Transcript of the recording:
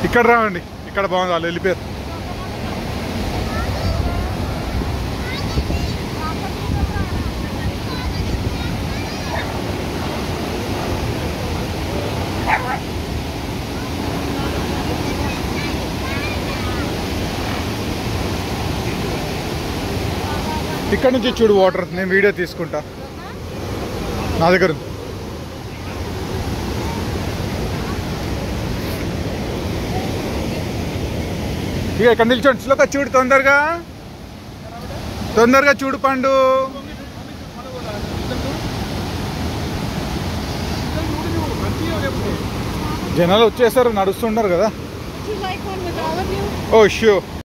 ఇక్కడ రావండి ఇక్కడ బాగుంది వాళ్ళు వెళ్ళిపోయారు ఇక్కడ నుంచి చూడు వాటర్ నేను వీడియో తీసుకుంటా నా దగ్గర ఉంది. ఇక ఇక్కడ నిల్చోండి స్లోగా చూడు తొందరగా తొందరగా చూడు పండు జనాలు వచ్చేసారు నడుస్తుంటారు కదా Would you like one with all of you? ఓ షూ